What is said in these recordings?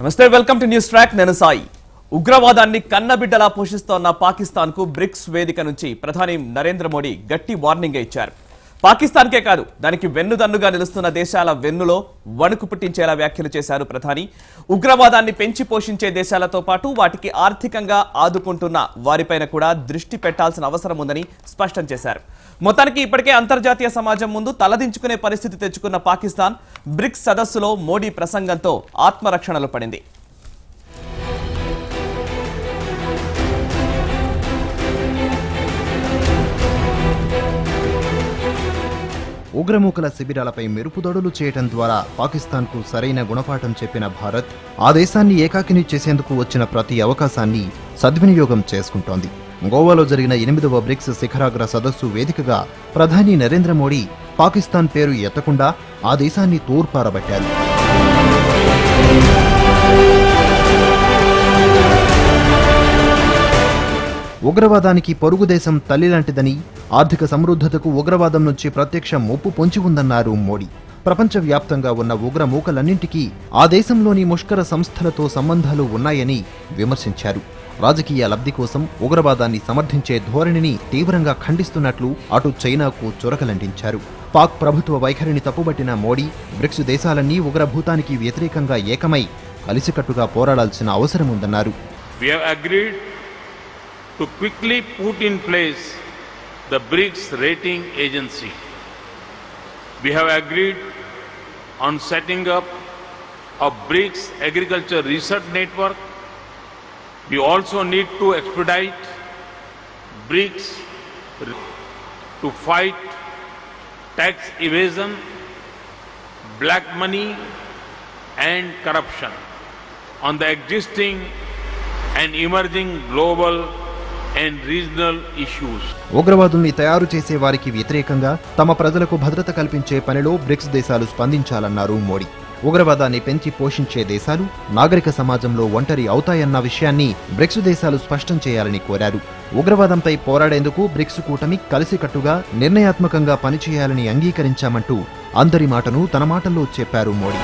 నమస్తే welcome to news track నేను సాయి ఉగ్రవాదాన్ని కన్నబిడ్డలా పోషిస్తోన్న పాకిస్తాన్ కు బ్రిక్స్ వేదిక నుంచి ప్రధాని నరేంద్ర మోడీ గట్టి వార్నింగ్ ఇచ్చారు పాకిస్తాన్కే కాదు దానికి వెన్నుదన్నుగా నిలుస్తున్న దేశాల వెన్నులో వణుకు పుట్టించేలా వ్యాఖ్యలు చేశారు ప్రధాని ఉగ్రవాదాన్ని పెంచి పోషించే దేశాలతో పాటు వాటికి ఆర్థికంగా ఆదుకుంటున్న వారిపైన కూడా దృష్టి పెట్టాల్సిన అవసరం ఉందని స్పష్టం చేశారు మొత్తానికి ఇప్పటికే అంతర్జాతీయ సమాజం ముందు తలదించుకునే పరిస్థితి తెచ్చుకున్న పాకిస్తాన్ బ్రిక్స్ సదస్సులో మోడీ ప్రసంగంతో ఆత్మరక్షణలో పడింది ఉగ్రమూకల శిబిరాలపై మెరుపుదొడులు చేయటం ద్వారా పాకిస్తాన్కు సరైన గుణపాఠం చెప్పిన భారత్ ఆ దేశాన్ని ఏకాకిని చేసేందుకు వచ్చిన ప్రతి అవకాశాన్ని సద్వినియోగం చేసుకుంటోంది గోవాలో జరిగిన ఎనిమిదవ బ్రిక్స్ శిఖరాగ్ర సదస్సు వేదికగా ప్రధాని నరేంద్ర మోడీ పాకిస్తాన్ పేరు ఎత్తకుండా ఆ దేశాన్ని తూర్పారబట్టారు ఉగ్రవాదానికి పొరుగు దేశం తల్లి లాంటిదని ఆర్థిక సమృద్ధతకు ఉగ్రవాదం నుంచి ప్రత్యక్ష ముప్పు పొంచి ఉందన్నారు మోడీ ప్రపంచవ్యాప్తంగా ఉన్న ఉగ్ర మూకలన్నింటికీ ఆ దేశంలోని ముష్కర సంస్థలతో సంబంధాలు ఉన్నాయని విమర్శించారు రాజకీయ లబ్ధి కోసం ఉగ్రవాదాన్ని సమర్థించే ధోరణిని తీవ్రంగా ఖండిస్తున్నట్లు అటు చైనాకు చురకలంటించారు పాక్ ప్రభుత్వ వైఖరిని తప్పుబట్టిన మోడీ బ్రిక్స్ దేశాలన్నీ ఉగ్రభూతానికి వ్యతిరేకంగా ఏకమై కలిసికట్టుగా పోరాడాల్సిన అవసరముందన్నారు We have agreed to quickly put in place the BRICS rating agency. We have agreed on setting up a BRICS agriculture research network. We also need to expedite BRICS to fight tax evasion, black money and corruption on the existing and emerging global and regional issues. ఉగ్రవాదుల్ని తయారు చేసే వారికి వ్యతిరేకంగా తమ ప్రజలకు భద్రత కల్పించే పనిలో bricks దేశాలు స్పందించాలన్నారు మోడీ ఉగ్రవాదాన్ని పెంచి పోషించే దేశాలు నాగరిక సమాజంలో ఒంటరి అవుతాయన్న విషయాన్ని బ్రిక్స్ దేశాలు స్పష్టం చేయాలని కోరారు ఉగ్రవాదంపై పోరాడేందుకు బ్రిక్స్ కూటమి కలిసికట్టుగా నిర్ణయాత్మకంగా పనిచేయాలని అంగీకరించామంటూ అందరి మాటను తన మాటల్లో చెప్పారు మోడీ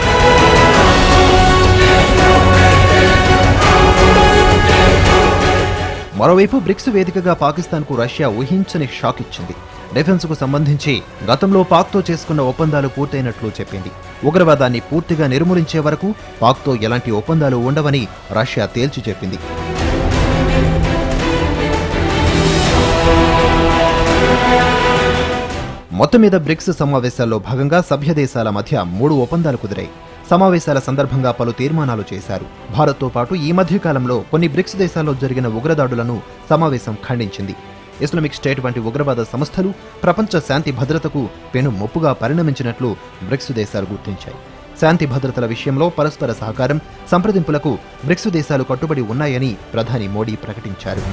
మరోవైపు బ్రిక్స్ వేదికగా పాకిస్తాన్కు రష్యా ఊహించని షాక్ ఇచ్చింది డిఫెన్స్కు సంబంధించి గతంలో పాక్తో చేసుకున్న ఒప్పందాలు పూర్తయినట్లు చెప్పింది ఉగ్రవాదాన్ని పూర్తిగా నిర్మూలించే వరకు పాక్తో ఎలాంటి ఒప్పందాలు ఉండవని రష్యా తేల్చి చెప్పింది మొత్తం మీద బ్రిక్స్ సమావేశాల్లో భాగంగా సభ్య దేశాల మధ్య మూడు ఒప్పందాలు కుదిరాయి సమావేశాల సందర్భంగా పలు తీర్మానాలు చేశారు భారత్తో పాటు ఈ మధ్య కాలంలో కొన్ని బ్రిక్స్ దేశాల్లో జరిగిన ఉగ్రదాడులను సమావేశం ఖండించింది ఇస్లామిక్ స్టేట్ వంటి ఉగ్రవాద సంస్థలు ప్రపంచ శాంతి భద్రతకు పెను ముప్పుగా పరిణమించినట్లు బ్రిక్స్ దేశాలు గుర్తించాయి శాంతి భద్రతల విషయంలో పరస్పర సహకారం సంప్రదింపులకు బ్రిక్స్ దేశాలు కట్టుబడి ఉన్నాయని ప్రధాని మోడీ ప్రకటించారు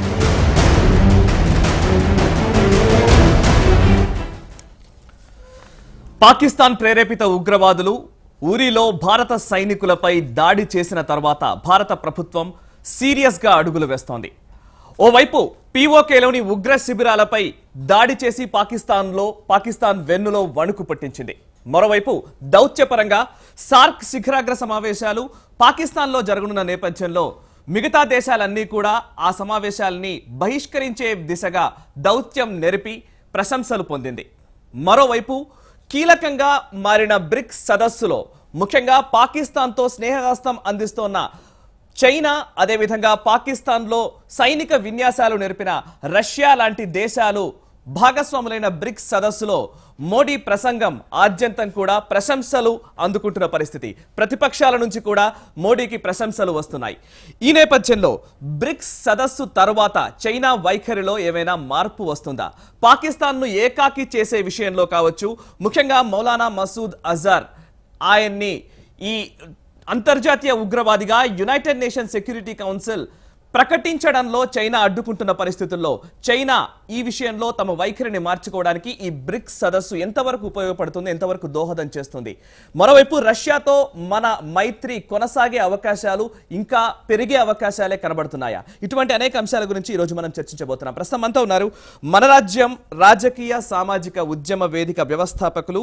పాకిస్తాన్ ప్రేరేపిత ఉగ్రవాదులు ఊరిలో భారత సైనికులపై దాడి చేసిన తర్వాత భారత ప్రభుత్వం సీరియస్ గా అడుగులు వేస్తోంది ఓవైపు పీఓకేలోని ఉగ్ర శిబిరాలపై దాడి చేసి పాకిస్తాన్లో పాకిస్తాన్ వెన్నులో వణుకు పట్టించింది మరోవైపు దౌత్యపరంగా సార్క్ శిఖరాగ్ర సమావేశాలు పాకిస్తాన్లో జరగనున్న నేపథ్యంలో మిగతా దేశాలన్నీ కూడా ఆ సమావేశాలని బహిష్కరించే దిశగా దౌత్యం నెరిపి ప్రశంసలు పొందింది మరోవైపు కీలకంగా మారిన బ్రిక్స్ సదస్సులో ముఖ్యంగా పాకిస్తాన్తో స్నేహహస్తం అందిస్తోన్న చైనా అదేవిధంగా పాకిస్తాన్లో సైనిక విన్యాసాలు నేర్పిన రష్యా లాంటి దేశాలు భాగస్వాములైన బ్రిక్స్ సదస్సులో మోడీ ప్రసంగం ఆద్యంతం కూడా ప్రశంసలు అందుకుంటున్న పరిస్థితి ప్రతిపక్షాల నుంచి కూడా మోడీకి ప్రశంసలు వస్తున్నాయి ఈ నేపథ్యంలో బ్రిక్స్ సదస్సు తర్వాత చైనా వైఖరిలో ఏమైనా మార్పు వస్తుందా పాకిస్తాన్ను ఏకాకి చేసే విషయంలో కావచ్చు ముఖ్యంగా మౌలానా మసూద్ అజార్ ఆయన్ని ఈ అంతర్జాతీయ ఉగ్రవాదిగా యునైటెడ్ నేషన్ సెక్యూరిటీ కౌన్సిల్ ప్రకటించడంలో చైనా అడ్డుకుంటున్న పరిస్థితుల్లో చైనా ఈ విషయంలో తమ వైఖరిని మార్చుకోవడానికి ఈ బ్రిక్స్ సదస్సు ఎంతవరకు ఉపయోగపడుతుంది ఎంతవరకు దోహదం చేస్తుంది మరోవైపు రష్యాతో మన మైత్రి కొనసాగే అవకాశాలు ఇంకా పెరిగే అవకాశాలే కనబడుతున్నాయా ఇటువంటి అనేక అంశాల గురించి ఈరోజు మనం చర్చించబోతున్నాం ప్రస్తుతం అంతా ఉన్నారు మన రాజ్యం రాజకీయ సామాజిక ఉద్యమ వేదిక వ్యవస్థాపకులు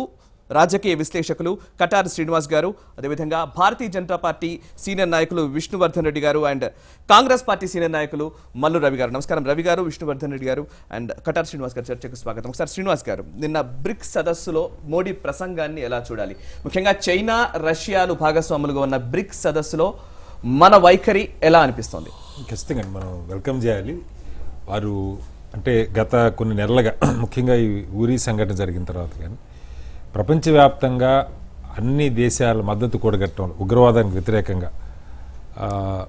రాజకీయ విశ్లేషకులు కటార్ శ్రీనివాస్ గారు అదేవిధంగా భారతీయ జనతా పార్టీ సీనియర్ నాయకులు విష్ణువర్ధన్ రెడ్డి గారు అండ్ కాంగ్రెస్ పార్టీ సీనియర్ నాయకులు మల్లు రవి గారు నమస్కారం రవి గారు విష్ణువర్ధన్ రెడ్డి గారు అండ్ కటార్ శ్రీనివాస్ గారు చర్చకు స్వాగతం ఒకసారి శ్రీనివాస్ గారు నిన్న బ్రిక్స్ సదస్సులో మోడీ ప్రసంగాన్ని ఎలా చూడాలి ముఖ్యంగా చైనా రష్యాలు భాగస్వాములుగా ఉన్న బ్రిక్స్ సదస్సులో మన వైఖరి ఎలా అనిపిస్తోంది ఖచ్చితంగా అండి మనం వెల్కమ్ చేయాలి వారు అంటే గత కొన్ని నెలలుగా ముఖ్యంగా ఈ ఊరి సంఘటన జరిగిన తర్వాత కానీ ప్రపంచవ్యాప్తంగా అన్ని దేశాల మద్దతు కూడగట్టడం ఉగ్రవాదానికి వ్యతిరేకంగా ఆ,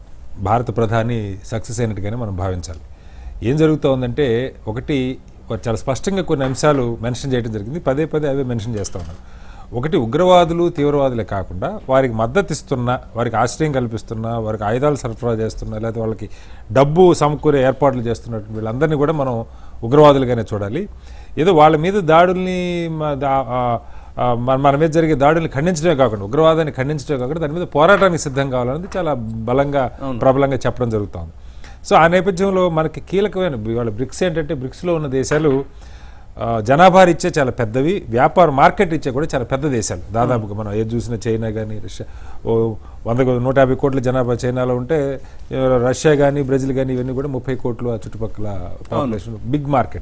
భారత ప్రధాని సక్సెస్ అయినట్టుగానే మనం భావించాలి ఏం జరుగుతోందంటే ఒకటి వారు చాలా స్పష్టంగా కొన్ని అంశాలు మెన్షన్ చేయడం జరిగింది పదే పదే అవే మెన్షన్ చేస్తూ ఉన్నారు ఒకటి ఉగ్రవాదులు తీవ్రవాదులే కాకుండా వారికి మద్దతు ఇస్తున్న వారికి ఆశ్రయం కల్పిస్తున్న వారికి ఆయుధాలు సరఫరా చేస్తున్న లేకపోతే వాళ్ళకి డబ్బు సమకూరే ఏర్పాట్లు చేస్తున్నటువంటి వీళ్ళందరినీ కూడా మనం ఉగ్రవాదులుగానే చూడాలి ఏదో వాళ్ళ మీద దాడుల్ని మ- దా- ఆ, ఆ, మన మన మీద జరిగే దాడుల్ని ఖండించడమే కాకుండా ఉగ్రవాదాన్ని ఖండించడమే కాకుండా దాని మీద పోరాటానికి సిద్ధం కావాలనేది చాలా బలంగా ప్రబలంగా చెప్పడం జరుగుతుంది సో ఆ నేపథ్యంలో మనకి కీలకమైన ఇవాళ బ్రిక్స్ ఏంటంటే బ్రిక్స్లో ఉన్న దేశాలు ఆ, జనాభా రీత్యా చాలా పెద్దవి వ్యాపార మార్కెట్ రీత్యా కూడా చాలా పెద్ద దేశాలు దాదాపుగా మనం ఏది చూసినా చైనా కానీ రష్యా ఓ వంద కో- నూట యాభై కోట్ల జనాభా చైనాలో ఉంటే ఆ, రష్యా కానీ బ్రెజిల్ కానీ ఇవన్నీ కూడా ముప్పై కోట్లు ఆ చుట్టుపక్కల పాపులేషన్ బిగ్ మార్కెట్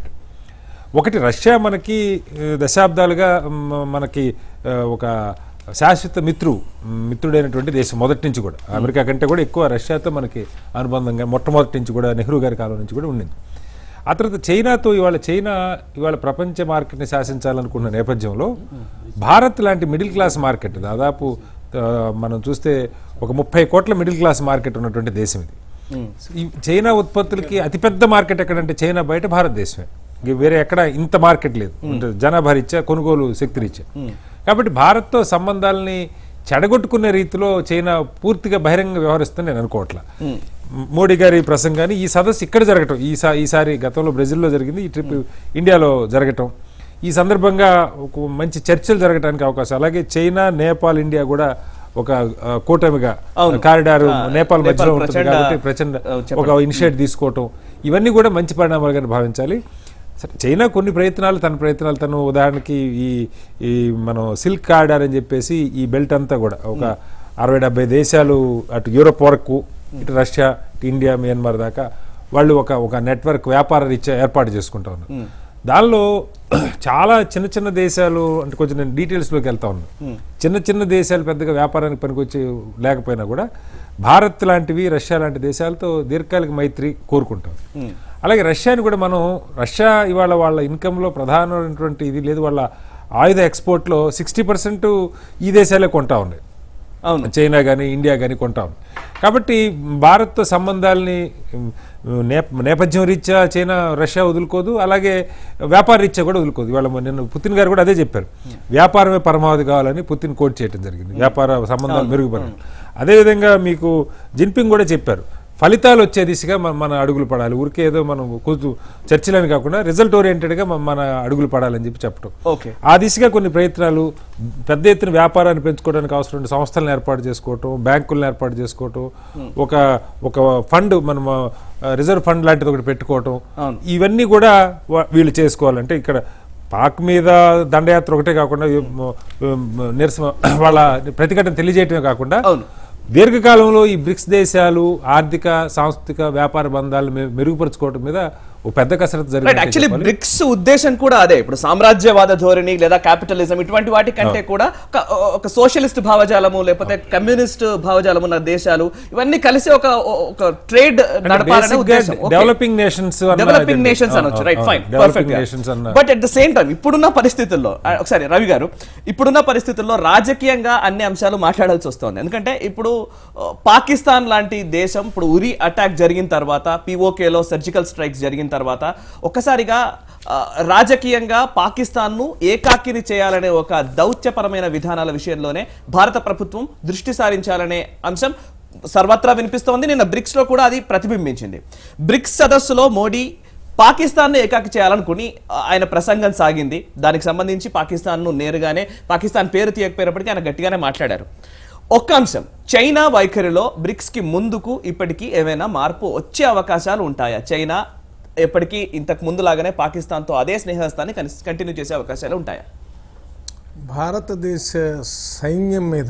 ఒకటి రష్యా మనకి ఆ, దశాబ్దాలుగా మ- మనకి ఆ, ఒక శాశ్వత మిత్రు మిత్రుడైనటువంటి దేశం మొదటి నుంచి కూడా అమెరికా కంటే కూడా ఎక్కువ రష్యాతో మనకి అనుబంధంగా మొట్టమొదటి నుంచి కూడా నెహ్రూ గారి కాలం నుంచి కూడా ఉండింది ఆ తర్వాత చైనాతో ఇవాళ చైనా ఇవాళ ప్రపంచ మార్కెట్ని శాసించాలనుకున్న నేపథ్యంలో భారత్ లాంటి మిడిల్ క్లాస్ మార్కెట్ దాదాపు ఆ, మనం చూస్తే ఒక ముప్పై కోట్ల మిడిల్ క్లాస్ మార్కెట్ ఉన్నటువంటి దేశం ఇది ఈ చైనా ఉత్పత్తులకి అతిపెద్ద మార్కెట్ ఎక్కడంటే చైనా బయట భారతదేశమే ఇంక వేరే ఎక్కడ ఇంత మార్కెట్ లేదు అంటే జనాభా రీత్యా కొనుగోలు శక్తి రీత్యా కాబట్టి భారత్తో సంబంధాలని చెడగొట్టుకునే రీతిలో చైనా పూర్తిగా బహిరంగ వ్యవహరిస్తుందని నేను అనుకోవట్లా మోడీ గారి ప్రసంగాన్ని ఈ సదస్సు ఇక్కడ జరగటం ఈసా ఈసారి గతంలో బ్రెజిల్లో జరిగింది ఈ ట్రిప్ ఇండియాలో జరగటం ఈ సందర్భంగా ఒక మంచి చర్చలు జరగడానికి అవకాశం అలాగే చైనా నేపాల్ ఇండియా కూడా ఒక ఆ, కూటమిగా అవును. కారిడార్ ఆ, నేపాల్ మధ్యలో నేపాల్ ఉంటుంది ప్రచండ- కాబట్టి ప్రచండ ఆ, చెప్పండి. ఒక ఇనిషియేట్ తీసుకోవటం ఇవన్నీ కూడా మంచి పరిణామాలుగా భావించాలి సరే, చైనా కొన్ని ప్రయత్నాలు తన ప్రయత్నాలు తను ఉదాహరణకి ఈ ఈ మనం సిల్క్ కారిడార్ అని చెప్పేసి ఈ బెల్ట్ అంతా కూడా ఒక అరవై డెబ్బై దేశాలు అటు యూరోప్ వరకు ఇటు రష్యా ఇటు ఇండియా మియన్మార్ దాకా వాళ్ళు ఒక ఒక నెట్వర్క్ వ్యాపార రీత్యా ఏర్పాటు చేసుకుంటా ఉన్నారు దానిలో చాలా చిన్న చిన్న దేశాలు అంటే కొంచెం నేను డీటెయిల్స్లోకి వెళ్తా ఉన్నాను చిన్న చిన్న దేశాలు పెద్దగా వ్యాపారానికి పనికొచ్చి లేకపోయినా కూడా భారత్ లాంటివి రష్యా లాంటి దేశాలతో దీర్ఘకాలిక మైత్రి కోరుకుంటాం అలాగే రష్యాని కూడా మనం రష్యా ఇవాళ వాళ్ళ ఇన్కంలో ప్రధానమైనటువంటి ఇది లేదు వాళ్ళ ఆయుధ ఎక్స్పోర్ట్లో సిక్స్టీ పర్సెంట్ ఈ దేశాలే కొంటా ఉన్నాయి అవును చైనా కానీ ఇండియా కానీ కొంటాం కాబట్టి భారత్తో సంబంధాలని ఉమ్, నేప నేపథ్యం రీత్యా చైనా రష్యా వదులుకోదు అలాగే వ్యాపార రీత్యా కూడా వదులుకోదు ఇవాళ నిన్న పుతిన్ గారు కూడా అదే చెప్పారు వ్యాపారమే పరమావధి కావాలని పుతిన్ కోట్ చేయడం జరిగింది వ్యాపార సంబంధాలు మెరుగుపడాలి అదేవిధంగా మీకు జిన్పింగ్ కూడా చెప్పారు ఫలితాలు వచ్చే దిశగా మన మన అడుగులు పడాలి ఊరికే ఏదో మనం కొంచెం చర్చలని కాకుండా రిజల్ట్ ఓరియంటెడ్గా మన అడుగులు పడాలని చెప్పి చెప్పడం ఓకే ఆ దిశగా కొన్ని ప్రయత్నాలు పెద్ద ఎత్తున వ్యాపారాన్ని పెంచుకోవడానికి అవసరమైన సంస్థలను ఏర్పాటు చేసుకోవటం బ్యాంకులను ఏర్పాటు చేసుకోవటం ఒక ఒక ఫండ్ మనం ఆ, రిజర్వ్ ఫండ్ లాంటిది ఒకటి పెట్టుకోవటం అవును. ఇవన్నీ కూడా వా- వీళ్ళు చేసుకోవాలంటే ఇక్కడ పాక్ మీద దండయాత్ర ఒకటే కాకుండా మ- మ- నిరసన వాళ్ళ ప్రతిఘటన తెలియజేయటమే కాకుండా అవును. దీర్ఘకాలంలో ఈ బ్రిక్స్ దేశాలు ఆర్థిక సాంస్కృతిక వ్యాపార బంధాలు మె- మెరుగుపరుచుకోవటం మీద ఒక పెద్ద కసరత్తు రైట్ జరిగింది యాక్చువల్లీ బ్రిక్స్ ఉద్దేశం కూడా అదే ఇప్పుడు సామ్రాజ్యవాద ధోరణి లేదా క్యాపిటలిజం ఇటువంటి వాటి కంటే కూడా ఒక- ఒక సోషలిస్ట్ భావజాలము లేకపోతే కమ్యూనిస్ట్ భావజాలం ఉన్న దేశాలు ఇవన్నీ కలిసి ఒక ఒక ట్రేడ్ నడపాలనే ఉద్దేశం డెవలపింగ్ నేషన్స్ డెవలపింగ్ నేషన్స్ అనొచ్చు రైట్ ఫైన్ డెవలపింగ్ నేషన్స్ అన్న but at the same time ఇప్పుడున్న పరిస్థితుల్లో ఆ, ఒకసారి రవి గారు ఇప్పుడున్న పరిస్థితుల్లో రాజకీయంగా అన్ని అంశాలు మాట్లాడాల్సి వస్తుంది ఎందుకంటే ఇప్పుడు ఆ, పాకిస్తాన్ లాంటి దేశం ఇప్పుడు ఉరి అటాక్ జరిగిన తర్వాత పిఓకేలో సర్జికల్ స్ట్రైక్స్ జరిగిన తర్వాత ఒక్కసారిగా ఆ, రాజకీయంగా పాకిస్తాన్ను ఏకాకిని చేయాలనే ఒక దౌత్యపరమైన విధానాల విషయంలోనే భారత ప్రభుత్వం దృష్టి సారించాలనే అంశం సర్వత్రా వినిపిస్తోంది నిన్న బ్రిక్స్ లో కూడా అది ప్రతిబింబించింది బ్రిక్స్ సదస్సులో మోడీ పాకిస్తాన్ను ఏకాకి చేయాలనుకుని ఆ, ఆయన ప్రసంగం సాగింది దానికి సంబంధించి పాకిస్తాన్ను నేరుగానే పాకిస్తాన్ పేరు తీయకపోయినప్పటికీ ఆయన గట్టిగానే మాట్లాడారు ఒక్క అంశం చైనా వైఖరిలో బ్రిక్స్ కి ముందుకు ఇప్పటికీ ఏమైనా మార్పు వచ్చే అవకాశాలు ఉంటాయా చైనా ఎప్పటికీ ఇంతకు ముందు లాగానే పాకిస్తాన్తో అదే స్నేహస్తాన్ని కంటిన్యూ చేసే అవకాశాలు ఉంటాయా భారతదేశ సైన్యం మీద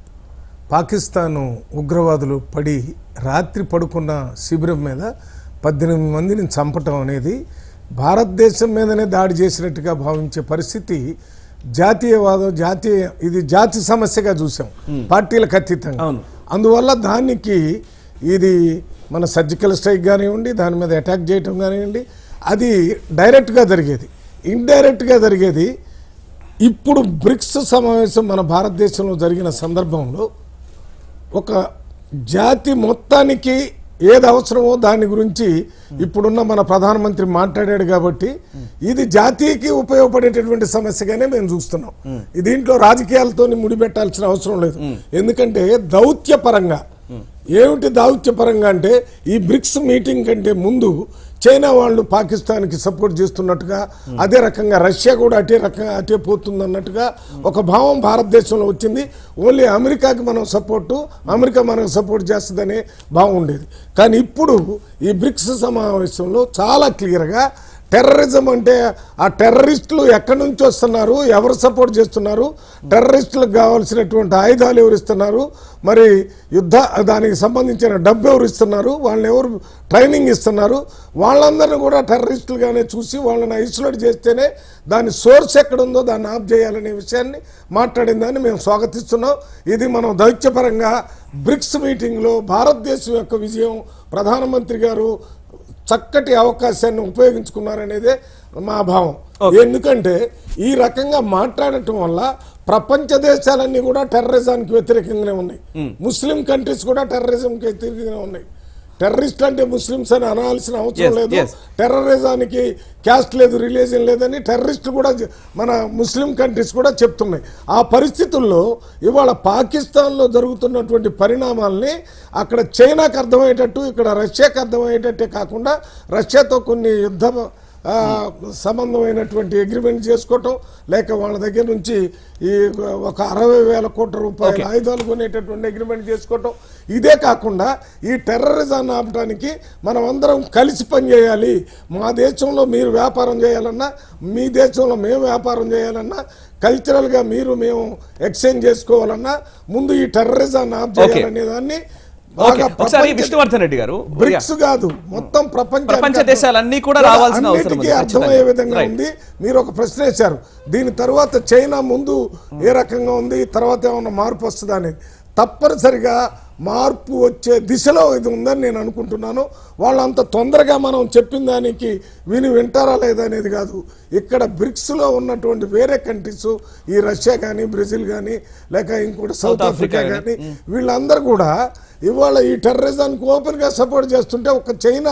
పాకిస్తాను ఉగ్రవాదులు పడి రాత్రి పడుకున్న శిబిరం మీద పద్దెనిమిది మందిని చంపటం అనేది భారతదేశం మీదనే దాడి చేసినట్టుగా భావించే పరిస్థితి జాతీయవాదం జాతీయ ఇది జాతి సమస్యగా చూసాం పార్టీలకు అతీతంగా అవును. అందువల్ల దానికి ఇది మన సర్జికల్ స్ట్రైక్ కానివ్వండి దాని మీద అటాక్ చేయటం కానివ్వండి అది డైరెక్ట్గా జరిగేది ఇండైరెక్ట్గా జరిగేది ఇప్పుడు బ్రిక్స్ సమావేశం మన భారతదేశంలో జరిగిన సందర్భంలో ఒక జాతి మొత్తానికి ఏది అవసరమో దాని గురించి ఇప్పుడున్న మన ప్రధానమంత్రి మాట్లాడాడు కాబట్టి ఇది జాతీయకి ఉపయోగపడేటటువంటి సమస్యగానే మేము చూస్తున్నాం దీంట్లో రాజకీయాలతో ముడిపెట్టాల్సిన అవసరం లేదు ఎందుకంటే దౌత్యపరంగా ఏమిటి దౌత్యపరంగా అంటే ఈ బ్రిక్స్ మీటింగ్ కంటే ముందు చైనా వాళ్ళు పాకిస్తాన్కి సపోర్ట్ చేస్తున్నట్టుగా అదే రకంగా రష్యా కూడా అటే రకంగా అటే పోతుంది అన్నట్టుగా ఒక భావం భారతదేశంలో వచ్చింది ఓన్లీ అమెరికాకి మనం సపోర్టు అమెరికా మనకు సపోర్ట్ చేస్తుందనే భావం ఉండేది కానీ ఇప్పుడు ఈ బ్రిక్స్ సమావేశంలో చాలా క్లియర్గా టెర్రరిజం అంటే ఆ టెర్రరిస్టులు ఎక్కడి నుంచి వస్తున్నారు ఎవరు సపోర్ట్ చేస్తున్నారు టెర్రరిస్టులకు కావాల్సినటువంటి ఆయుధాలు ఎవరు ఇస్తున్నారు మరి యుద్ధ దానికి సంబంధించిన డబ్బు ఎవరు ఇస్తున్నారు వాళ్ళని ఎవరు ట్రైనింగ్ ఇస్తున్నారు వాళ్ళందరినీ కూడా టెర్రరిస్టులుగానే చూసి వాళ్ళని ఐసోలేట్ చేస్తేనే దాని సోర్స్ ఎక్కడుందో దాన్ని ఆఫ్ చేయాలనే విషయాన్ని మాట్లాడిందని మేము స్వాగతిస్తున్నాం ఇది మనం దౌత్యపరంగా బ్రిక్స్ మీటింగ్లో భారతదేశం యొక్క విజయం ప్రధానమంత్రి గారు చక్కటి అవకాశాన్ని ఉపయోగించుకున్నారనేదే మా భావం ఎందుకంటే ఈ రకంగా మాట్లాడటం వల్ల ప్రపంచ దేశాలన్నీ కూడా టెర్రరిజానికి వ్యతిరేకంగానే ఉన్నాయి ముస్లిం కంట్రీస్ కూడా టెర్రరిజంకి వ్యతిరేకంగానే ఉన్నాయి టెర్రరిస్ట్ అంటే ముస్లిమ్స్ అని అనాల్సిన అవసరం Yes, లేదు yes. టెర్రరిజానికి క్యాస్ట్ లేదు రిలీజన్ లేదని టెర్రరిస్టులు కూడా జ- మన ముస్లిం కంట్రీస్ కూడా చెప్తున్నాయి ఆ పరిస్థితుల్లో ఇవాళ పాకిస్తాన్లో జరుగుతున్నటువంటి పరిణామాల్ని అక్కడ చైనాకు అర్థమయ్యేటట్టు ఇక్కడ రష్యాకు అర్థమయ్యేటట్టే కాకుండా రష్యాతో కొన్ని యుద్ధ ఆ, సంబంధమైనటువంటి అగ్రిమెంట్ చేసుకోవటం లేక వాళ్ళ దగ్గర నుంచి ఈ ఒక అరవై వేల కోట్ల రూపాయల ఆయుధాలు కొనేటటువంటి అగ్రిమెంట్ చేసుకోవటం ఇదే కాకుండా ఈ టెర్రరిజాన్ని ఆపడానికి మనం అందరం కలిసి పనిచేయాలి మా దేశంలో మీరు వ్యాపారం చేయాలన్నా మీ దేశంలో మేము వ్యాపారం చేయాలన్నా కల్చరల్గా మీరు మేము ఎక్స్చేంజ్ చేసుకోవాలన్నా ముందు ఈ టెర్రరిజాన్ని ఆఫ్ Okay. చేయాలనే దాన్ని ఓకే బాగా ఒకసారి ప్రపంచ- విష్ణువర్ధన్ రెడ్డి గారు బ్రిక్స్ కాదు మొత్తం ప్రపంచ ప్రపంచ దేశాలన్నీ కూడా రావాల్సిన అవసరం ఉంది. అన్నిటికీ అర్థమయ్యే ఖచ్చితంగా. విధంగా Right. ఉంది మీరు ఒక ప్రశ్న వేశారు దీని తర్వాత చైనా ముందు ఏ రకంగా ఉంది తర్వాత ఏమన్నా మార్పు వస్తుందా అనేది తప్పనిసరిగా మార్పు వచ్చే దిశలో ఇది ఉందని నేను అనుకుంటున్నాను వాళ్ళు అంత తొందరగా మనం చెప్పిన దానికి విని వింటారా లేదా అనేది కాదు ఇక్కడ బ్రిక్స్లో ఉన్నటువంటి వేరే కంట్రీస్ ఈ రష్యా కానీ బ్రెజిల్ కానీ లేక ఇంకోటి సౌత్ ఆఫ్రికా కానీ వీళ్ళందరూ కూడా ఇవాళ ఈ టెర్రరిజానికి ఓపెన్గా సపోర్ట్ చేస్తుంటే ఒక చైనా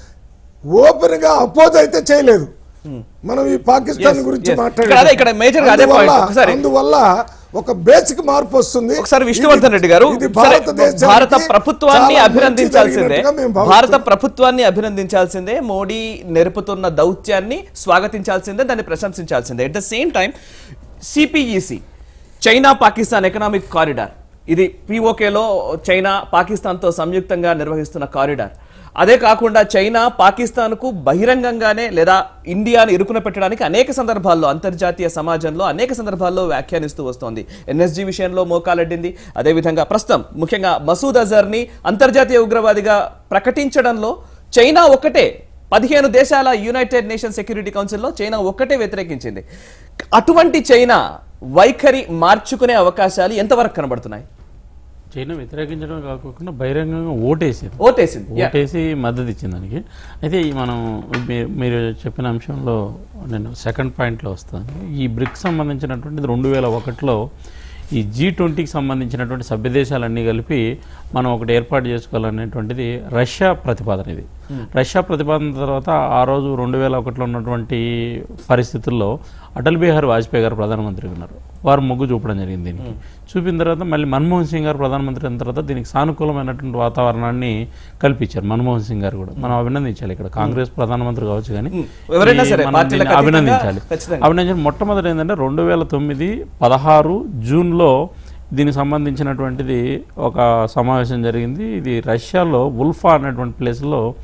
ఓపెన్ గా అపోజ్ అయితే చేయలేదు మనం ఈ పాకిస్తాన్ Yes, గురించి yes. మాట్లాడాం. ఇక్కడ అదే, ఇక్కడ major గా అదే point. అందువల్ల- ఒకసారి. అందువల్ల ఒక బేసిక్ మార్పు వస్తుంది ఒకసారి విష్ణువర్ధన్ రెడ్డి గారు ఇది సరే, భారతదేశానికి భారత ప్రభుత్వాన్ని చాలా మంచి అభినందించాల్సిందే జరిగినట్టుగా మేము భారత భావిస్తున్నాం. ప్రభుత్వాన్ని అభినందించాల్సిందే మోడీ నెరుపుతున్న దౌత్యాన్ని స్వాగతించాల్సిందే దాన్ని ప్రశంసించాల్సిందే at the same time CPEC China Pakistan economic corridor ఇది పిఓకేలో చైనా పాకిస్తాన్తో సంయుక్తంగా నిర్వహిస్తున్న కారిడార్ అదే కాకుండా చైనా పాకిస్తాన్కు బహిరంగంగానే లేదా ఇండియాను ఇరుకున పెట్టడానికి అనేక సందర్భాల్లో అంతర్జాతీయ సమాజంలో అనేక సందర్భాల్లో వ్యాఖ్యానిస్తూ వస్తోంది ఎన్ఎస్జీ విషయంలో మోకాలడ్డింది అదేవిధంగా ప్రస్తుతం ముఖ్యంగా మసూద్ అజర్ని అంతర్జాతీయ ఉగ్రవాదిగా ప్రకటించడంలో చైనా ఒక్కటే పదిహేను దేశాల యునైటెడ్ నేషన్ సెక్యూరిటీ కౌన్సిల్లో చైనా ఒక్కటే వ్యతిరేకించింది అటువంటి చైనా వైఖరి మార్చుకునే అవకాశాలు ఎంతవరకు కనబడుతున్నాయి చైనా వ్యతిరేకించడం కాకుండా బహిరంగంగా ఓటేసింది ఓటేసింది Yeah. ఓటేసి మద్దతు ఇచ్చింది దానికి అయితే ఈ మనం మీ- మీరు చెప్పిన అంశంలో నేను సెకండ్ పాయింట్లో వస్తాను ఈ బ్రిక్స్ సంబంధించినటువంటిది రెండు వేల ఒకటిలో ఈ జీ ట్వంటీకి సంబంధించినటువంటి సభ్య దేశాలన్నీ కలిపి మనం ఒకటి ఏర్పాటు చేసుకోవాలనేటువంటిది రష్యా ప్రతిపాదన ఇది రష్యా ప్రతిపాదన తర్వాత ఆ రోజు రెండు వేల ఒకటిలో ఉన్నటువంటి పరిస్థితుల్లో అటల్ బిహారీ వాజ్పేయి గారు ప్రధానమంత్రిగా ఉన్నారు వారు మొగ్గు చూపడం జరిగింది దీనికి చూపిన తర్వాత మళ్ళీ మన్మోహన్ సింగ్ గారు ప్రధానమంత్రి అయిన తర్వాత దీనికి సానుకూలమైనటువంటి వాతావరణాన్ని కల్పించారు మన్మోహన్ సింగ్ గారు కూడా మనం అభినందించాలి ఇక్కడ కాంగ్రెస్ ప్రధానమంత్రి కావచ్చు కానీ ఎవరైనా ఈ సరే, మనం పార్టీలకు దీన్ని అతీతంగా అభినందించాలి ఖచ్చితంగా. అభినందించాలి మొట్టమొదటి ఏంటంటే రెండు వేల తొమ్మిది పదహారు జూన్లో దీనికి సంబంధించినటువంటిది ఒక సమావేశం జరిగింది ఇది రష్యాలో ఉల్ఫా అనేటువంటి ప్లేస్లో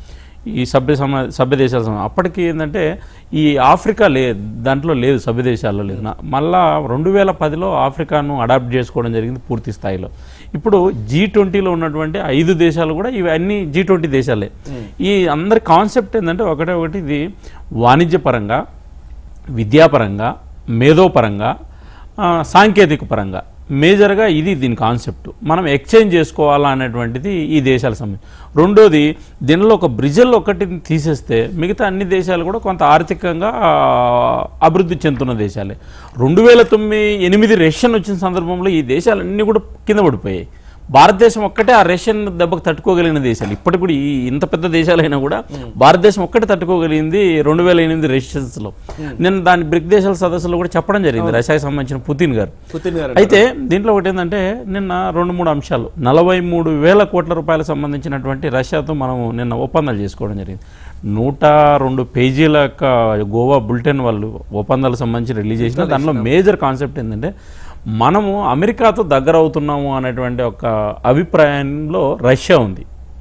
ఈ సభ్య సమ సభ్య దేశాల సమ అప్పటికి ఏంటంటే ఈ ఆఫ్రికా లే దాంట్లో లేదు సభ్య దేశాల్లో లేదు నా- మళ్ళా రెండు వేల పదిలో ఆఫ్రికాను అడాప్ట్ చేసుకోవడం జరిగింది పూర్తి స్థాయిలో ఇప్పుడు జీ ట్వంటీలో ఉన్నటువంటి ఐదు దేశాలు కూడా ఇవన్నీ జీ ట్వంటీ దేశాలే ఈ అందరి కాన్సెప్ట్ ఏంటంటే ఒకటే ఒకటి ఇది వాణిజ్యపరంగా విద్యాపరంగా మేధోపరంగా ఆ, సాంకేతిక పరంగా మేజర్గా ఇది దీని కాన్సెప్ట్ మనం ఎక్స్చేంజ్ చేసుకోవాలా అనేటువంటిది ఈ దేశాల సంబంధించి రెండోది దీనిలో ఒక బ్రిజిల్ ఒకటి తీసేస్తే మిగతా అన్ని దేశాలు కూడా కొంత ఆర్థికంగా ఆ, అభివృద్ధి చెందుతున్న దేశాలే రెండు వేల తొమ్మిది ఎనిమిది రష్యన్ వచ్చిన సందర్భంలో ఈ దేశాలన్నీ కూడా కింద పడిపోయాయి భారతదేశం ఒక్కటే ఆ రష్యన్ దెబ్బకు తట్టుకోగలిగిన దేశాలు ఇప్పటికి కూడా ఈ ఇంత పెద్ద దేశాలైనా కూడా భారతదేశం ఒక్కటే తట్టుకోగలిగింది రెండు వేల ఎనిమిది రష్యన్స్లో నేను దాని బ్రిక్ దేశాల సదస్సులో కూడా చెప్పడం జరిగింది రష్యాకి సంబంధించిన పుతిన్ గారు పుతిన్ గారు అయితే దీంట్లో ఒకటి ఏంటంటే నిన్న రెండు మూడు అంశాలు నలభై మూడు వేల కోట్ల రూపాయలకు సంబంధించినటువంటి రష్యాతో మనం నిన్న ఒప్పందాలు చేసుకోవడం జరిగింది నూట రెండు పేజీల యొక్క గోవా బులెటిన్ వాళ్ళు ఒప్పందాలకు సంబంధించి రిలీజ్ చేసిన దానిలో మేజర్ కాన్సెప్ట్ ఏంటంటే మనము అమెరికాతో దగ్గర అవుతున్నాము అనేటువంటి ఒక అభిప్రాయంలో రష్యా ఉంది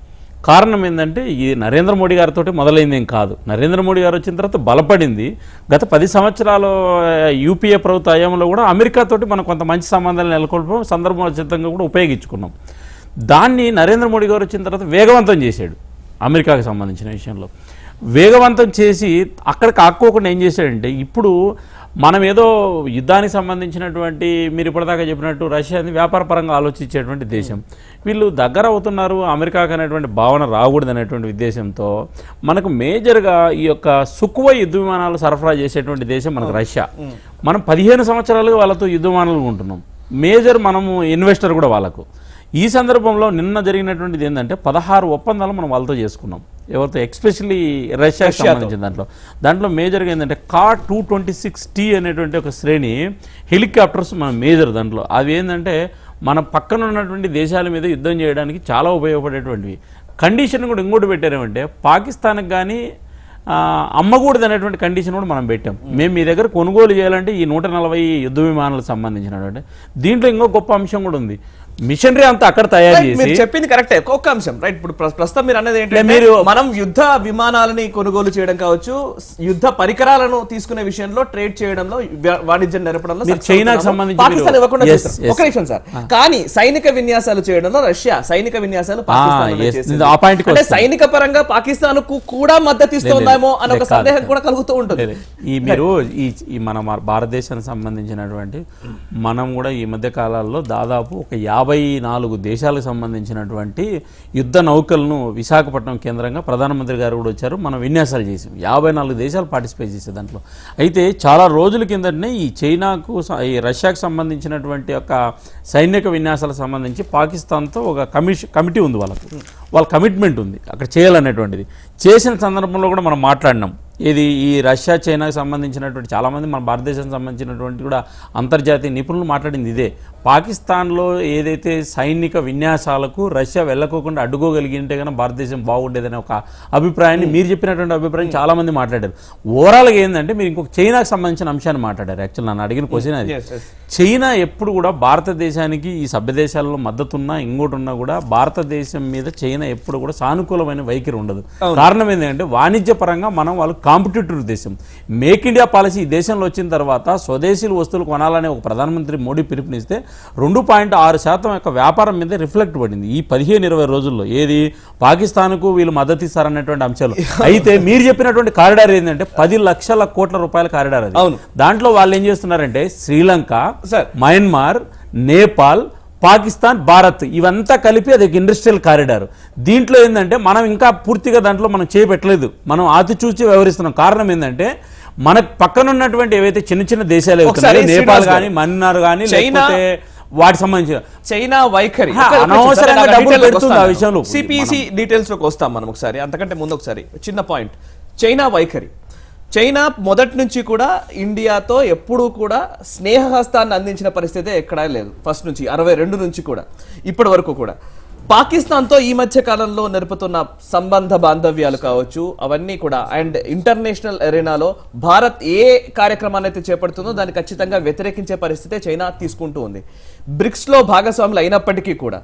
కారణం ఏంటంటే ఈ నరేంద్ర మోడీ గారితో మొదలైంది ఏం కాదు నరేంద్ర మోడీ గారు వచ్చిన తర్వాత బలపడింది గత పది సంవత్సరాలు యూపీఏ ప్రభుత్వ హయాంలో కూడా అమెరికాతోటి మనం కొంత మంచి సంబంధాలు నెలకొల్పడం సందర్భోచితంగా కూడా ఉపయోగించుకున్నాం దాన్ని నరేంద్ర మోడీ గారు వచ్చిన తర్వాత వేగవంతం చేశాడు అమెరికాకి సంబంధించిన విషయంలో వేగవంతం చేసి అక్కడికి ఆక్కోకుండా ఏం చేశాడంటే ఇప్పుడు మనం ఏదో యుద్ధానికి సంబంధించినటువంటి మీరు ఇప్పటిదాకా చెప్పినట్టు రష్యాని వ్యాపారపరంగా ఆలోచించేటువంటి దేశం వీళ్ళు దగ్గర అవుతున్నారు అమెరికాకి అనేటువంటి భావన రాకూడదు అనేటువంటి ఉద్దేశంతో మనకు మేజర్గా ఈ యొక్క సుక్కువ యుద్ధ విమానాలు సరఫరా చేసేటువంటి దేశం మనకు రష్యా మనం పదిహేను సంవత్సరాలుగా వాళ్ళతో యుద్ధ విమానాలు ఉంటున్నాం మేజర్ మనము ఇన్వెస్టర్ కూడా వాళ్ళకు ఈ సందర్భంలో నిన్న జరిగినటువంటిది ఏంటంటే పదహారు ఒప్పందాలు మనం వాళ్ళతో చేసుకున్నాం ఎవరితో ఎక్స్పెషల్లీ రష్యాకి సంబంధించిన దాంట్లో దాంట్లో మేజర్గా ఏంటంటే car two twenty six T అనేటువంటి ఒక శ్రేణి హెలికాప్టర్స్ మన మేజర్ దాంట్లో అవి ఏంటంటే మన పక్కన ఉన్నటువంటి దేశాల మీద యుద్ధం చేయడానికి చాలా ఉపయోగపడేటువంటివి కండిషన్ కూడా ఇంకోటి పెట్టారేమంటే పాకిస్తాన్కి కానీ ఆ, అమ్మకూడదు అనేటువంటి కండిషన్ కూడా మనం పెట్టాం మేము మీ దగ్గర కొనుగోలు చేయాలంటే ఈ నూట నలభై యుద్ధ విమానాలకు సంబంధించినటువంటి దీంట్లో ఇంకో గొప్ప అంశం కూడా ఉంది మిషనరీ అంతా అక్కడ తయారు Right, మీరు చేసి చెప్పింది కరెక్టే ఒక్క అంశం రైట్ ఇప్పుడు ప్ర- ప్రస్తుతం మీరు అన్నది ఏంటంటే మీరు- మనం యుద్ధ విమానాలని కొనుగోలు చేయడం కావచ్చు యుద్ధ పరికరాలను తీసుకునే విషయంలో ట్రేడ్ చేయడంలో వ్య- వాణిజ్యం నెరపడంలో మీరు success చైనాకి అవుతున్నాము. సంబంధించి పాకిస్తాన్ మీరు- ఇవ్వకుండా Yes, చేస్తారు. yes. ఒక నిమిషం సార్ కానీ సైనిక విన్యాసాలు చేయడంలో రష్యా సైనిక విన్యాసాలు పాకిస్తాన్ yes, ఆ point కి అంటే వస్తాను. సైనిక పరంగా పాకిస్తాన్ కు కూడా మద్దతు ఇస్తుందేమో అని ఒక లేదు, కాదు, సందేహం కాదు. కూడా కలుగుతూ ఉంటుంది లేదు. ఈ మీరు ఈ ఈ మన మన భారతదేశానికి సంబంధించినటువంటి మనం కూడా ఈ మధ్య కాలాల్లో దాదాపు ఒక యాభై నాలుగు దేశాలకు సంబంధించినటువంటి యుద్ధ నౌకలను విశాఖపట్నం కేంద్రంగా ప్రధానమంత్రి గారు కూడా వచ్చారు మనం విన్యాసాలు చేసాం యాభై నాలుగు దేశాలు పార్టిసిపేట్ చేసే దాంట్లో అయితే చాలా రోజుల కిందటనే ఈ చైనాకు స- ఈ రష్యాకు సంబంధించినటువంటి యొక్క సైనిక విన్యాసాలకు సంబంధించి పాకిస్తాన్తో ఒక కమిషన్ కమిటీ ఉంది వాళ్ళకు వాళ్ళ కమిట్మెంట్ ఉంది అక్కడ చేయాలనేటువంటిది చేసిన సందర్భంలో కూడా మనం మాట్లాడినాం ఇది ఈ రష్యా చైనాకు సంబంధించినటువంటి చాలామంది మన భారతదేశానికి సంబంధించినటువంటి కూడా అంతర్జాతీయ నిపుణులు మాట్లాడింది ఇదే పాకిస్తాన్లో ఏదైతే సైనిక విన్యాసాలకు రష్యా వెళ్ళకోకుండా అడ్డుకోగలిగి ఉంటే కనుక భారతదేశం బాగుండేదనే ఒక అభిప్రాయాన్ని మీరు చెప్పినటువంటి అభిప్రాయం చాలామంది మాట్లాడారు ఓవరాల్గా ఏంటంటే మీరు ఇంకొక చైనాకు సంబంధించిన అంశాన్ని మాట్లాడారు యాక్చువల్ నన్ను అడిగిన క్వశ్చన్ అది Yes, yes. చైనా ఎప్పుడు కూడా భారతదేశానికి ఈ సభ్య దేశాల్లో మద్దతు ఉన్నా ఇంకోటి ఉన్నా కూడా భారతదేశం మీద చైనా ఎప్పుడు కూడా సానుకూలమైన వైఖరి ఉండదు కారణం ఏంటంటే వాణిజ్య పరంగా మనం వాళ్ళు కాంపిటేటివ్ దేశం మేక్ ఇండియా పాలసీ ఈ దేశంలో వచ్చిన తర్వాత స్వదేశీల వస్తువులు కొనాలనే ఒక ప్రధానమంత్రి మోడీ పిలుపునిస్తే రెండు పాయింట్ ఆరు శాతం యొక్క వ్యాపారం మీద రిఫ్లెక్ట్ పడింది ఈ పదిహేను ఇరవై రోజుల్లో ఏది పాకిస్తాన్కు వీళ్ళు మద్దతు ఇస్తారనేటువంటి అంశాలు అయితే మీరు చెప్పినటువంటి కారిడార్ ఏంటంటే పది లక్షల కోట్ల రూపాయల కారిడార్ అది అవును. దాంట్లో వాళ్ళు ఏం చేస్తున్నారంటే శ్రీలంక సార్. మయన్మార్ నేపాల్ పాకిస్తాన్ భారత్ ఇవంతా కలిపి అది ఇండస్ట్రియల్ కారిడార్ దీంట్లో ఏంటంటే మనం ఇంకా పూర్తిగా దాంట్లో మనం చేపెట్టలేదు మనం ఆతి చూచి వ్యవహరిస్తున్నాం కారణం ఏంటంటే మన పక్కన ఉన్నటువంటి ఏవైతే చిన్న చిన్న దేశాలు ఒకసారి అవుతున్నాయో, నేపాల్ శ్రీనివాస్ కానీ మన్నార్ కానీ చైనా- లేకపోతే వాటి సంబంధించిన చైనా వైఖరి హా, అనవసరంగా డబ్బులు పెడుతుంది ఆ విషయంలో. సిపిసి డీటెయిల్స్ లోకి వస్తాం మనం ఒకసారి అంతకంటే ముందు ఒకసారి చిన్న పాయింట్ చైనా వైఖరి చైనా మొదటి నుంచి కూడా ఇండియాతో ఎప్పుడూ కూడా స్నేహహస్తాన్ని అందించిన పరిస్థితి ఎక్కడా లేదు ఫస్ట్ నుంచి అరవై రెండు నుంచి కూడా ఇప్పటి వరకు కూడా పాకిస్తాన్తో ఈ మధ్య కాలంలో నెరుపుతున్న సంబంధ బాంధవ్యాలు కావచ్చు అవన్నీ కూడా అండ్ ఇంటర్నేషనల్ ఎరీనాలో భారత్ ఏ కార్యక్రమాన్ని అయితే చేపడుతుందో దాన్ని ఖచ్చితంగా వ్యతిరేకించే పరిస్థితే చైనా తీసుకుంటూ ఉంది బ్రిక్స్ లో భాగస్వాములు అయినప్పటికీ కూడా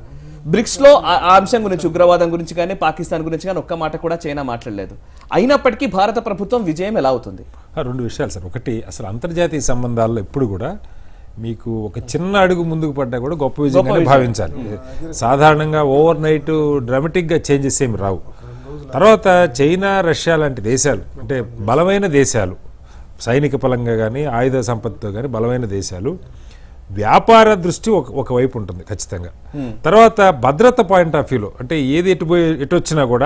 బ్రిక్స్ లో ఆ ఆ అంశం గురించి ఉగ్రవాదం గురించి కానీ పాకిస్తాన్ గురించి కానీ ఒక్క మాట కూడా చైనా మాట్లాడలేదు అయినప్పటికీ భారత ప్రభుత్వం విజయం ఎలా అవుతుంది ఆ, రెండు విషయాలు సార్ ఒకటి అసలు అంతర్జాతీయ సంబంధాల్లో ఎప్పుడు కూడా మీకు ఒక చిన్న అడుగు ముందుకు పడ్డా కూడా గొప్ప విజయంగానే భావించాలి సాధారణంగా ఓవర్ నైట్ డ్రామాటిక్గా చేంజెస్ ఏమి రావు తర్వాత చైనా రష్యా లాంటి దేశాలు అంటే బలమైన దేశాలు సైనిక పరంగా కానీ ఆయుధ సంపత్తితో కానీ బలమైన దేశాలు వ్యాపార దృష్టి ఒక ఒకవైపు ఉంటుంది ఖచ్చితంగా తర్వాత భద్రత పాయింట్ ఆఫ్ వ్యూలో అంటే ఏది ఎటు పోయి ఎటు వచ్చినా కూడా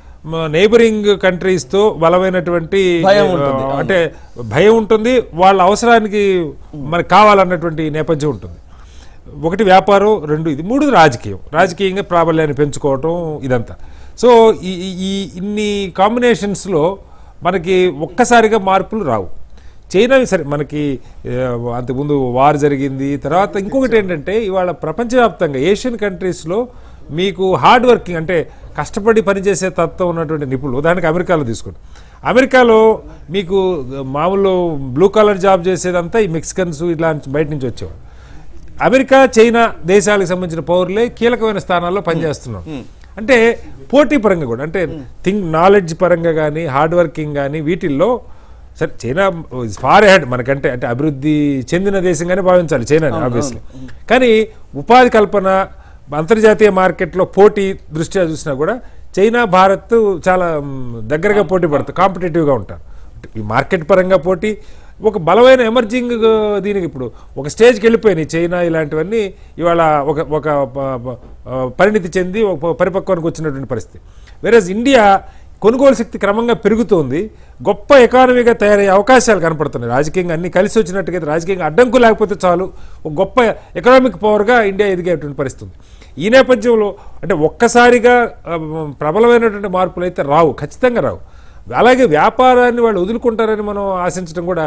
నైబరింగ్ కంట్రీస్తో బలమైనటువంటి భయం ఉంటుంది, ఆ, అంటే భయం ఉంటుంది వాళ్ళ అవసరానికి మనకు కావాలన్నటువంటి నేపథ్యం ఉంటుంది ఒకటి వ్యాపారం రెండు ఇది మూడు రాజకీయం రాజకీయంగా ప్రాబల్యాన్ని పెంచుకోవటం ఇదంతా సో ఈ ఈ- ఈ ఇన్ని కాంబినేషన్స్లో మనకి ఒక్కసారిగా మార్పులు రావు చైనా సరే మనకి ఆ, అంతకుముందు వార్ జరిగింది తర్వాత ఇంకొకటి ఏంటంటే ఇవాళ ప్రపంచవ్యాప్తంగా ఏషియన్ కంట్రీస్లో మీకు హార్డ్ వర్కింగ్ అంటే కష్టపడి పనిచేసే తత్వం ఉన్నటువంటి నిపుణులు ఉదాహరణకి అమెరికాలో తీసుకోండి అమెరికాలో మీకు మామూలు బ్లూ కలర్ జాబ్ చేసేదంతా ఈ మెక్సికన్స్ ఇట్లాంటి బయట నుంచి వచ్చేవారు అమెరికా చైనా దేశాలకు సంబంధించిన పౌరులే కీలకమైన స్థానాల్లో పనిచేస్తున్నారు అంటే పోటీ పరంగా కూడా అంటే థింక్ నాలెడ్జ్ పరంగా కానీ హార్డ్ వర్కింగ్ కానీ వీటిల్లో సరే చైనా ఫార్ హెడ్ మనకంటే అంటే అభివృద్ధి చెందిన దేశంగానే భావించాలి చైనా ఆబ్వియస్లీ కానీ ఉపాధి కల్పన అంతర్జాతీయ మార్కెట్లో పోటీ దృష్ట్యా చూసినా కూడా చైనా భారత్ చాలా మ్, దగ్గరగా పోటీ పడతారు కాంపిటేటివ్గా ఉంటారు ఈ మార్కెట్ పరంగా పోటీ ఒక బలమైన ఎమర్జింగ్ దీనికి ఇప్పుడు ఒక స్టేజ్కి వెళ్ళిపోయినాయి చైనా ఇలాంటివన్నీ ఇవాళ ఒక ఒక ప- ప- ఆ, పరిణితి చెంది ఒక పరిపక్వానికి వచ్చినటువంటి పరిస్థితి వేరేజ్ ఇండియా కొనుగోలు శక్తి క్రమంగా పెరుగుతోంది గొప్ప ఎకానమీగా తయారయ్యే అవకాశాలు కనపడుతున్నాయి రాజకీయంగా అన్ని కలిసి వచ్చినట్టుగా అయితే రాజకీయంగా అడ్డంకు లేకపోతే చాలు ఒక గొప్ప ఎకనామిక్ పవర్గా ఇండియా ఎదిగేటువంటి పరిస్థితి ఉంది ఈ నేపథ్యంలో అంటే ఒక్కసారిగా ఆ, ప్రబలమైనటువంటి మార్పులు అయితే రావు ఖచ్చితంగా రావు అలాగే వ్యాపారాన్ని వాళ్ళు వదులుకుంటారని మనం ఆశించడం కూడా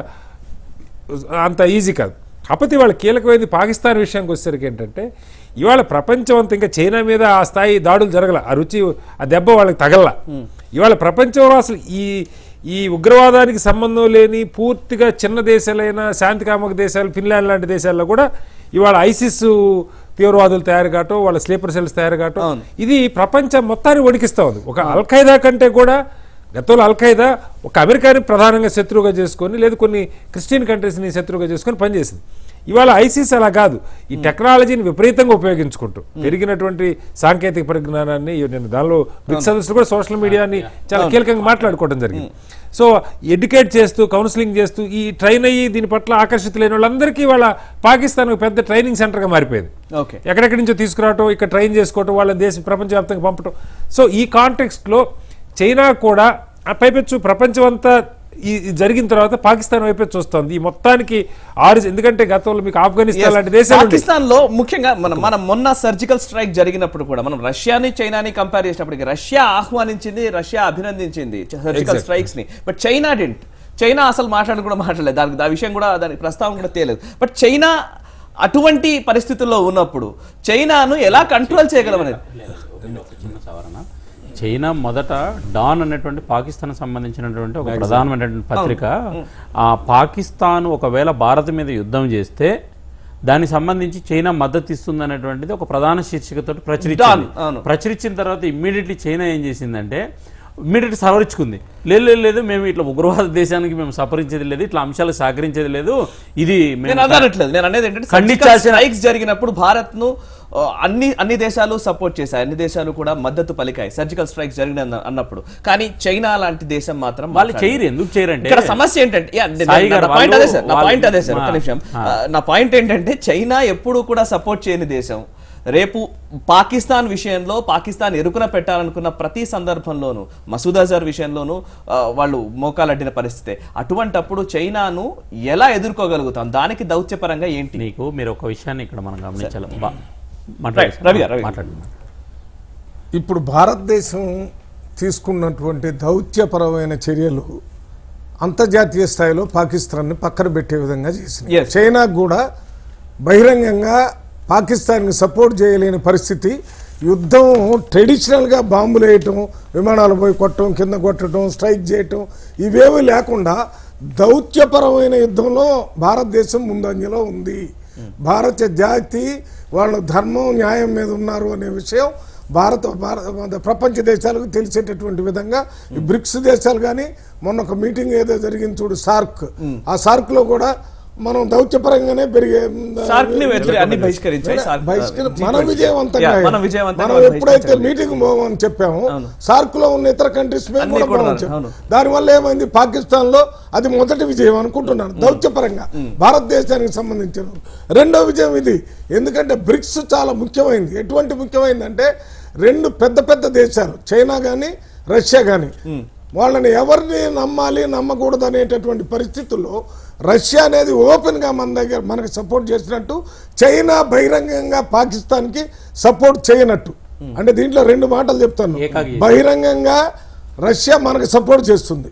అంత ఈజీ కాదు కాకపోతే ఇవాళ కీలకమైనది పాకిస్తాన్ విషయానికి వచ్చేసరికి ఏంటంటే ఇవాళ ప్రపంచం అంతా ఇంకా చైనా మీద ఆ స్థాయి దాడులు జరగల ఆ రుచి ఆ దెబ్బ వాళ్ళకి తగల ఇవాళ ప్రపంచంలో అసలు ఈ ఈ ఉగ్రవాదానికి సంబంధం లేని పూర్తిగా చిన్న దేశాలైన శాంతికామక దేశాలు ఫిన్లాండ్ లాంటి దేశాల్లో కూడా ఇవాళ ఐసిస్ తీవ్రవాదులు తయారు కావటం వాళ్ళ స్లీపర్ సెల్స్ తయారు కావటం అవును. ఇది ప్రపంచం మొత్తాన్ని వణికిస్తూ ఉంది ఒక అల్ఖైదా కంటే కూడా గతంలో అల్ఖైదా ఒక అమెరికాని ప్రధానంగా శత్రువుగా చేసుకొని లేదు కొన్ని క్రిస్టియన్ కంట్రీస్ని శత్రువుగా చేసుకొని పనిచేసింది ఇవాళ ఐసిస్ అలా కాదు ఈ టెక్నాలజీని విపరీతంగా ఉపయోగించుకుంటూ పెరిగినటువంటి సాంకేతిక పరిజ్ఞానాన్ని నేను దానిలో బ్రిక్స్ సదస్సులు కూడా సోషల్ మీడియాని చాలా కీలకంగా మాట్లాడుకోవడం జరిగింది సో ఎడ్యుకేట్ చేస్తూ కౌన్సిలింగ్ చేస్తూ ఈ ట్రైన్ అయ్యి దీని పట్ల ఆకర్షితులైన వాళ్ళందరికీ వాళ్ళ పాకిస్తాన్ ఒక పెద్ద ట్రైనింగ్ సెంటర్గా మారిపోయింది ఓకే ఎక్కడెక్కడి నుంచో తీసుకురావటం ఇక్కడ ట్రైన్ చేసుకోవటం వాళ్ళ దేశ ప్రపంచవ్యాప్తంగా పంపటం సో ఈ కాంటెక్స్ట్లో చైనా కూడా ఆ పైపెచ్చు ప్రపంచం అంతా ఈ ఈ జరిగిన తర్వాత పాకిస్తాన్ వైపే చూస్తోంది ఈ మొత్తానికి ఆరు ఎందుకంటే గతంలో మీకు ఆఫ్ఘనిస్తాన్ లాంటి దేశాలు ఉండేవి. పాకిస్తాన్ లో ముఖ్యంగా మనం మనం మొన్న సర్జికల్ స్ట్రైక్ జరిగినప్పుడు కూడా మనం రష్యాని చైనాని కంపేర్ చేసినప్పటికీ రష్యా ఆహ్వానించింది రష్యా అభినందించింది సర్జికల్ Exactly. స్ట్రైక్స్ ని బట్ చైనా డింట్ చైనా అసలు మాట్లాడి కూడా మాట్లాడలేదు దానికి ఆ విషయం కూడా దాని ప్రస్తావన కూడా తేలేదు బట్ చైనా అటువంటి పరిస్థితుల్లో ఉన్నప్పుడు చైనాను ఎలా కంట్రోల్ చేయగలం అనేది చిన్న సవరణ చైనా మొదట డాన్ అనేటువంటి పాకిస్తాన్ సంబంధించినటువంటి ఒక ప్రధానమైనటువంటి పత్రిక ఆ పాకిస్తాన్ ఒకవేళ భారత్ మీద యుద్ధం చేస్తే దానికి సంబంధించి చైనా మద్దతు ఇస్తుంది అనేటువంటిది ఒక ప్రధాన శీర్షికతో ప్రచురించింది Done, అవును. ప్రచురించిన తర్వాత ఇమ్మీడియట్లీ చైనా ఏం చేసిందంటే ఇమ్మీడియట్ సవరించుకుంది లేదు లేదు లేదు మేము ఇట్లా ఉగ్రవాద దేశానికి మేము సపరించేది లేదు ఇట్లా అంశాలు సహకరించేది లేదు ఇది మేము నేను అదనట్లేదు నేను అనేది ఏంటంటే ఖండించాల్సిన- స్ట్రైక్స్ జరిగినప్పుడు భారత్ ను అన్ని అన్ని దేశాలు సపోర్ట్ చేశాయి అన్ని దేశాలు కూడా మద్దతు పలికాయి సర్జికల్ స్ట్రైక్స్ జరిగిన అన్న- అన్నప్పుడు కానీ చైనా లాంటి దేశం మాత్రం వాళ్ళు మాట్లాడలేదు. చేయరు ఎందుకు చేయరంటే ఇక్కడ సమస్య ఏంటంటే యా, నే- సాయి నా గారు పాయింట్ వాళ్ళు- అదే సార్ నా వాళ్ళు- పాయింట్ అదే సార్ ఒక్క ఆ, నిమిషం ఆ. ఆ, నా పాయింట్ ఏంటంటే చైనా ఎప్పుడు కూడా సపోర్ట్ చేయని దేశం రేపు పాకిస్తాన్ విషయంలో పాకిస్తాన్ ఎరుకున పెట్టాలనుకున్న ప్రతి సందర్భంలోనూ మసూద్ అజర్ విషయంలోనూ ఆ, వాళ్ళు మోకాలడ్డిన పరిస్థితే అటువంటప్పుడు చైనాను ఎలా ఎదుర్కోగలుగుతాం దానికి దౌత్యపరంగా ఏంటి నీకు మీరు ఒక విషయాన్ని ఇక్కడ మనం గమనించాలి బా- Right, మాట్లాడండి రవి గారు, రవి గారు. మాట్లాడండి ఇప్పుడు భారతదేశం తీసుకున్నటువంటి దౌత్యపరమైన చర్యలు అంతర్జాతీయ స్థాయిలో పాకిస్తాన్ని పక్కన పెట్టే విధంగా చేసింది Yes. చైనా కూడా బహిరంగంగా పాకిస్తాన్కి సపోర్ట్ చేయలేని పరిస్థితి యుద్ధం ట్రెడిషనల్గా బాంబులు వేయటం విమానాలు పోయి కొట్టడం కింద కొట్టడం స్ట్రైక్ చేయటం ఇవేవి లేకుండా దౌత్యపరమైన యుద్ధంలో భారతదేశం ముందంజలో ఉంది భారత జాతి వాళ్ళు ధర్మం న్యాయం మీద ఉన్నారు అనే విషయం భారత భారత ప్రపంచ దేశాలకు తెలిసేటటువంటి విధంగా ఈ బ్రిక్స్ దేశాలు కానీ మొన్న ఒక మీటింగ్ ఏదో జరిగింది చూడు సార్క్ ఆ సార్క్ లో కూడా మనం దౌత్యపరంగానే పెరిగే సార్క్ ని వ్యతిరే- అన్ని బహిష్కరించాయి. SAARC, బహిష్కరి- G20. మన విజయవంతంగా Yeah, అయింది. మనం విజయవంతంగా మనం ఎప్పుడైతే బహిష్కరించాలి. మీటింగ్ పోవని చెప్పాము అవును. సార్క్ లో ఉన్న ఇతర కంట్రీస్ మీద అన్ని కూడా కూడా పోవని చెప్పాము. అవును. దానివల్ల ఏమైంది పాకిస్తాన్ లో అది మొదటి విజయం అనుకుంటున్నాను దౌత్యపరంగా భారతదేశానికి సంబంధించిన రెండో విజయం ఇది ఎందుకంటే బ్రిక్స్ చాలా ముఖ్యమైనది ఎటువంటి ముఖ్యమైనదంటే రెండు పెద్ద పెద్ద దేశాలు చైనా కానీ రష్యా కానీ వాళ్ళని ఎవరిని నమ్మాలి నమ్మకూడదు అనేటటువంటి పరిస్థితుల్లో రష్యా అనేది ఓపెన్ గా మన దగ్గర మనకు సపోర్ట్ చేసినట్టు చైనా బహిరంగంగా పాకిస్తాన్కి సపోర్ట్ చేయనట్టు అంటే దీంట్లో రెండు మాటలు చెప్తాను ఏకాకి. బహిరంగంగా రష్యా మనకు సపోర్ట్ చేస్తుంది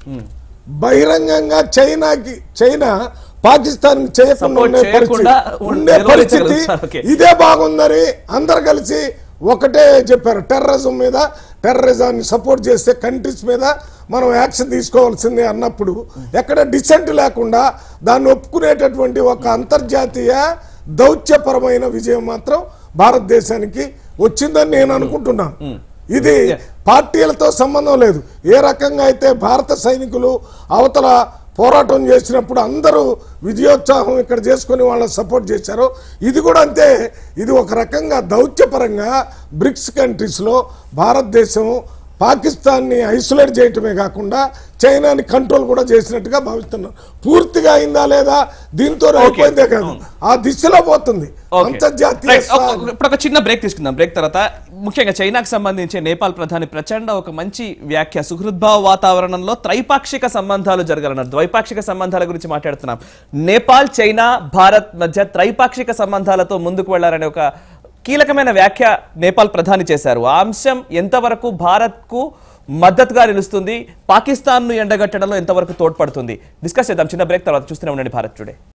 బహిరంగంగా చైనాకి చైనా పాకిస్తాన్ చేయకుండా Support ఉండే చేయకుండా పరిస్థితి ఉండే నిలవరించగలదు పరిస్థితి సార్, okay. ఇదే బాగుందని అందరు కలిసి ఒకటే చెప్పారు టెర్రరిజం మీద టెర్రరిజాన్ని సపోర్ట్ చేసే కంట్రీస్ మీద మనం యాక్షన్ తీసుకోవాల్సిందే అన్నప్పుడు ఎక్కడ డిసెంట్ లేకుండా దాన్ని ఒప్పుకునేటటువంటి ఒక అంతర్జాతీయ దౌత్యపరమైన విజయం మాత్రం భారతదేశానికి వచ్చిందని నేను అనుకుంటున్నాను ఇది పార్టీలతో సంబంధం లేదు ఏ రకంగా అయితే భారత సైనికులు అవతల పోరాటం చేసినప్పుడు అందరూ విజయోత్సాహం ఇక్కడ చేసుకుని వాళ్ళని సపోర్ట్ చేశారు ఇది కూడా అంతే ఇది ఒక రకంగా దౌత్యపరంగా బ్రిక్స్ కంట్రీస్లో భారతదేశం పాకిస్తాన్ని ఐసోలేట్ చేయటమే కాకుండా చైనాని కంట్రోల్ కూడా చేసినట్టుగా భావిస్తున్నాను పూర్తిగా అయిందా లేదా దీంతో అయిపోయిందే కాదు ఆ దిశలో పోతుంది Okay. అంతర్జాతీయ Right. ఒక- స్థాయి- ఇప్పుడు ఒక చిన్న బ్రేక్ తీసుకుందాం బ్రేక్ తర్వాత ముఖ్యంగా చైనాకు సంబంధించి నేపాల్ ప్రధాని ప్రచండ ఒక మంచి వ్యాఖ్య సుహృద్భావ వాతావరణంలో త్రైపాక్షిక సంబంధాలు జరగాలన్నారు ద్వైపాక్షిక సంబంధాల గురించి మాట్లాడుతున్నాం నేపాల్ చైనా భారత్ మధ్య త్రైపాక్షిక సంబంధాలతో ముందుకు వెళ్లారనే ఒక కీలకమైన వ్యాఖ్య నేపాల్ ప్రధాని చేశారు ఆ అంశం ఎంతవరకు భారత్కు మద్దతుగా నిలుస్తుంది పాకిస్తాన్ను ఎండగట్టడంలో ఎంతవరకు తోడ్పడుతుంది డిస్కస్ చేద్దాం చిన్న బ్రేక్ తర్వాత చూస్తూనే ఉండండి భారత్ టుడే